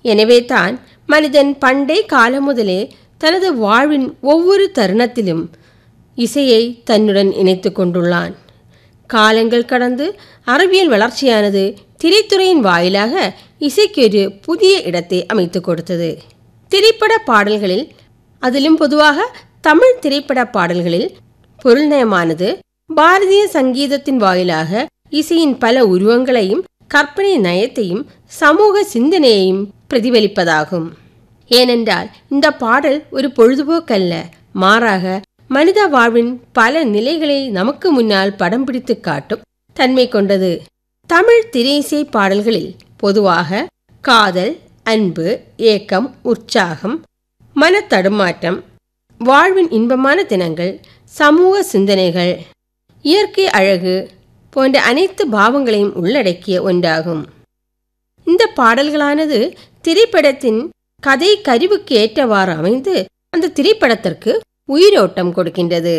எனவே தான் மனிதன் பண்டை காலம் முதலே தனது வாழ்வின் ஒவ்வொரு தருணத்திலும் இசையை தன்னுடன் இணைத்து கொண்டுள்ளான் காலங்கள் கடந்து அறிவியல் வளர்ச்சியானது திரைத்துறையின் வாயிலாக இசைக்கு ஒரு புதிய இடத்தை அமைத்து கொடுத்தது திரைப்பட பாடல்களில் அதிலும் பொதுவாக தமிழ் திரைப்பட பாடல்களில் பொருள்நயமானது பாரதிய சங்கீதத்தின் வாயிலாக இசையின் பல உருவங்களையும் கற்பனை நயத்தையும் சமூக சிந்தனையையும் பிரதிபலிப்பதாகும் ஏனென்றால் இந்த பாடல் ஒரு பொழுதுபோக்கல்ல மாறாக மனித வாழ்வின் பல நிலைகளை நமக்கு முன்னால் படம் பிடித்து காட்டும் தன்மை கொண்டது தமிழ் திரையிசை பாடல்களில் பொதுவாக காதல் அன்பு ஏக்கம் உற்சாகம் மனத்தடுமாற்றம் வாழ்வின் இன்பமான தினங்கள் சமூக சிந்தனைகள் இயற்கை அழகு போன்ற அனைத்து பாவங்களையும் உள்ளடக்கிய ஒன்றாகும் இந்த பாடல்களானது திரைப்படத்தின் கதை கருவுக்கு ஏற்றவாறு அமைந்து அந்த திரைப்படத்திற்கு உயிரோட்டம் கொடுக்கின்றது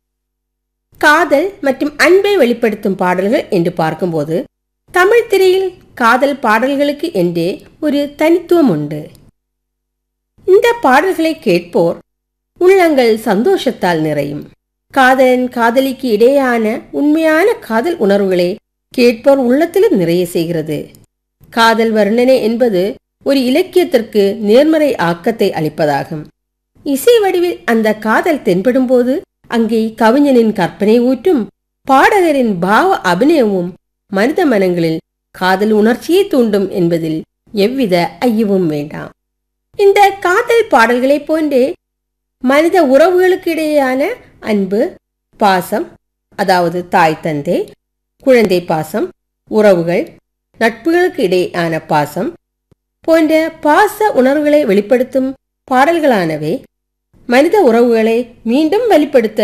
காதல் மற்றும் அன்பை வெளிப்படுத்தும் பாடல்கள் என்று பார்க்கும்போது தமிழ் திரையில் காதல் பாடல்களுக்கு என்றே ஒரு தனித்துவம் உண்டு இந்த பாடல்களை கேட்போர் உள்ளங்கள் சந்தோஷத்தால் நிறையும் காதலன் காதலிக்கு இடையேயான உண்மையான காதல் உணர்வுகளை கேட்போர் உள்ளத்திலும் நிறைய செய்கிறது காதல் வர்ணனை என்பது ஒரு இலக்கியத்திற்கு நேர்மறை ஆக்கத்தை அளிப்பதாகும் இசை வடிவில் அந்த காதல் தென்படும்போது அங்கே கவிஞனின் கற்பனை ஊற்றும் பாடகரின் பாவ அபிநயமும் மனித மனங்களில் காதல் உணர்ச்சியை தூண்டும் என்பதில் எவ்வித ஐயமும் வேண்டாம் இந்த காதல் பாடல்களைப் போன்றே மனித உறவுகளுக்கு இடையேயான அன்பு பாசம் அதாவது தாய் தந்தை குழந்தை பாசம் உறவுகள் நட்புகளுக்கு இடையேயான பாசம் போன்ற பாச உணர்வுகளை வெளிப்படுத்தும் பாடல்களானவை மனித உறவுகளை மீண்டும் வெளிப்படுத்த